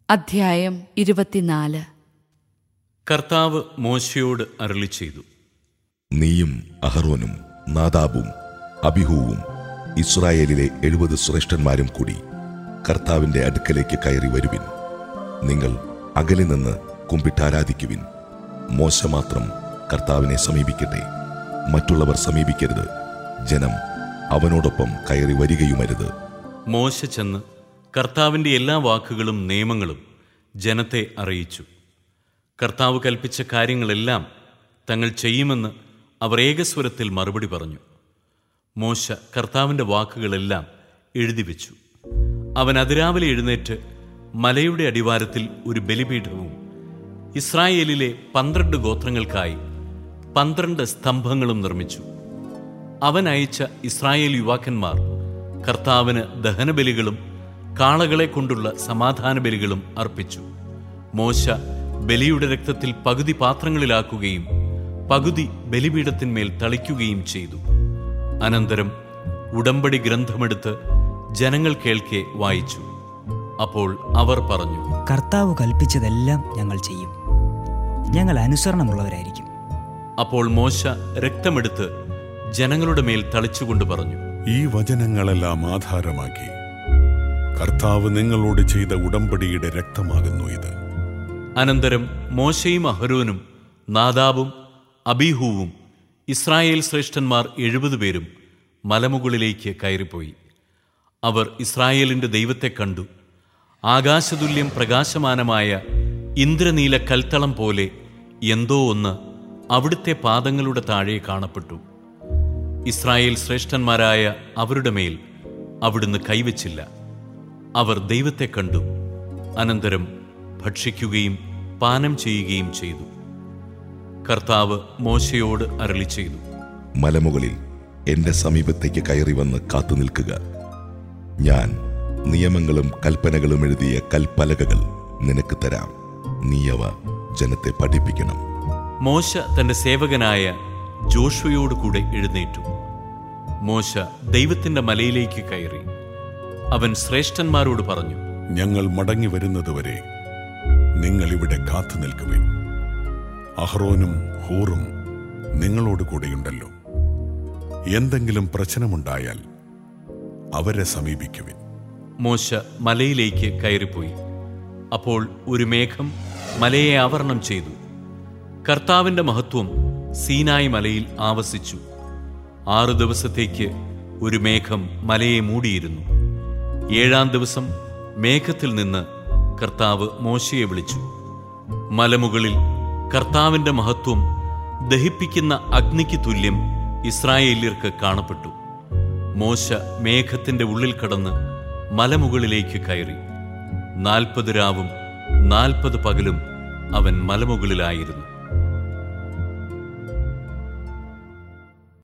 അധ്യായം ഇരുപത്തിനാല് കർത്താവ് മോശയോട് അരളി ചെയ്തു നീയും അഹറോനും നാദാബും അബിഹൂവും ഇസ്രായേലിലെ എഴുപത് ശ്രേഷ്ഠന്മാരും കൂടി കർത്താവിന്റെ അടുക്കലേക്ക് കയറി വരുവിൻ നിങ്ങൾ അകലെ നിന്ന് കുമ്പിട്ടാരാധിക്കുവിൻ മോശ മാത്രം കർത്താവിനെ സമീപിക്കട്ടെ മറ്റുള്ളവർ സമീപിക്കരുത് ജനം അവനോടൊപ്പം കയറി വരികയുമരുത് മോശ ചെന്ന് കർത്താവിൻ്റെ എല്ലാ വാക്കുകളും നിയമങ്ങളും ജനത്തെ അറിയിച്ചു കർത്താവ് കൽപ്പിച്ച കാര്യങ്ങളെല്ലാം തങ്ങൾ ചെയ്യുമെന്ന് അവർ ഏകസ്വരത്തിൽ മറുപടി പറഞ്ഞു മോശ കർത്താവിൻ്റെ വാക്കുകളെല്ലാം എഴുതി വെച്ചു അവൻ അതിരാവിലെ എഴുന്നേറ്റ് മലയുടെ അടിവാരത്തിൽ ഒരു ബലിപീഠവും ഇസ്രായേലിലെ പന്ത്രണ്ട് ഗോത്രങ്ങൾക്കായി പന്ത്രണ്ട് സ്തംഭങ്ങളും നിർമ്മിച്ചു അവൻ അയച്ച ഇസ്രായേൽ യുവാക്കന്മാർ കർത്താവിന് ദഹനബലികളും കാളകളെ കൊണ്ടുള്ള സമാധാന ബലികളും അർപ്പിച്ചു മോശ ബലിയുടെ രക്തത്തിൽ പകുതി പാത്രങ്ങളിലാക്കുകയും പകുതി ബലിപീഠത്തിന്മേൽ തളിക്കുകയും ചെയ്തു അനന്തരം ഉടമ്പടി ഗ്രന്ഥമെടുത്ത് ജനങ്ങൾ കേൾക്കെ വായിച്ചു അപ്പോൾ അവർ പറഞ്ഞു കർത്താവ് കൽപ്പിച്ചതെല്ലാം ഞങ്ങൾ ചെയ്യും ഞങ്ങൾ അനുസരണമുള്ളവരായിരിക്കും അപ്പോൾ മോശ രക്തമെടുത്ത് ജനങ്ങളുടെ മേൽ തളിച്ചുകൊണ്ട് പറഞ്ഞു ഈ വചനങ്ങളെല്ലാം ആധാരമാക്കി കർത്താവ് നിങ്ങളോട് ചെയ്ത ഉടമ്പടിയുടെ രക്തമാകുന്നു ഇത് അനന്തരം മോശയും അഹരോനും നാദാബും അബീഹൂവും ഇസ്രായേൽ ശ്രേഷ്ഠന്മാർ എഴുപത് പേരും മലമുകളിലേക്ക് കയറിപ്പോയി അവർ ഇസ്രായേലിന്റെ ദൈവത്തെ കണ്ടു ആകാശതുല്യം പ്രകാശമാനമായ ഇന്ദ്രനീല കൽത്തളം പോലെ എന്തോ ഒന്ന് അവിടുത്തെ പാദങ്ങളുടെ താഴെ കാണപ്പെട്ടു ഇസ്രായേൽ ശ്രേഷ്ഠന്മാരായ അവരുടെ മേൽ അവിടുന്ന് കൈവച്ചില്ല അവർ ദൈവത്തെ കണ്ടു അനന്തരം ഭക്ഷിക്കുകയും പാനം ചെയ്യുകയും ചെയ്തു കർത്താവ് മോശയോട് അരളി ചെയ്തു മലമുകളിൽ എന്റെ സമീപത്തേക്ക് കയറി വന്ന് കാത്തു നിൽക്കുക ഞാൻ നിയമങ്ങളും കൽപ്പനകളും എഴുതിയ കൽപ്പലകകൾ നിനക്ക് തരാം നീയവ ജനത്തെ പഠിപ്പിക്കണം മോശ തന്റെ സേവകനായ ജോഷുവയോട് കൂടെ എഴുന്നേറ്റു മോശ ദൈവത്തിന്റെ മലയിലേക്ക് കയറി അവൻ ശ്രേഷ്ഠന്മാരോട് പറഞ്ഞു ഞങ്ങൾ മടങ്ങി വരുന്നതുവരെ നിങ്ങൾ ഇവിടെ കാത്തു നിൽക്കുവിൻ അഹ്റോനും ഹൂറും നിങ്ങളോട് കൂടെയുണ്ടല്ലോ എന്തെങ്കിലും പ്രശ്നമുണ്ടായാൽ അവരെ സമീപിക്കുവിൻ മോശ മലയിലേക്ക് കയറിപ്പോയി അപ്പോൾ ഒരു മേഘം മലയെ ആവരണം ചെയ്തു കർത്താവിന്റെ മഹത്വം സീനായ് മലയിൽ ആവസിച്ചു ആറു ദിവസത്തേക്ക് ഒരു മേഘം മലയെ മൂടിയിരുന്നു ഏഴാം ദിവസം മേഘത്തിൽ നിന്ന് കർത്താവ് മോശയെ വിളിച്ചു മലമുകളിൽ കർത്താവിന്റെ മഹത്വം ദഹിപ്പിക്കുന്ന അഗ്നിക്ക് തുല്യം ഇസ്രായേല്യർക്ക് കാണപ്പെട്ടു മോശ മേഘത്തിന്റെ ഉള്ളിൽ കടന്ന് മലമുകളിലേക്ക് കയറി നാൽപ്പത് രാവും നാൽപ്പത് പകലും അവൻ മലമുകളിലായിരുന്നു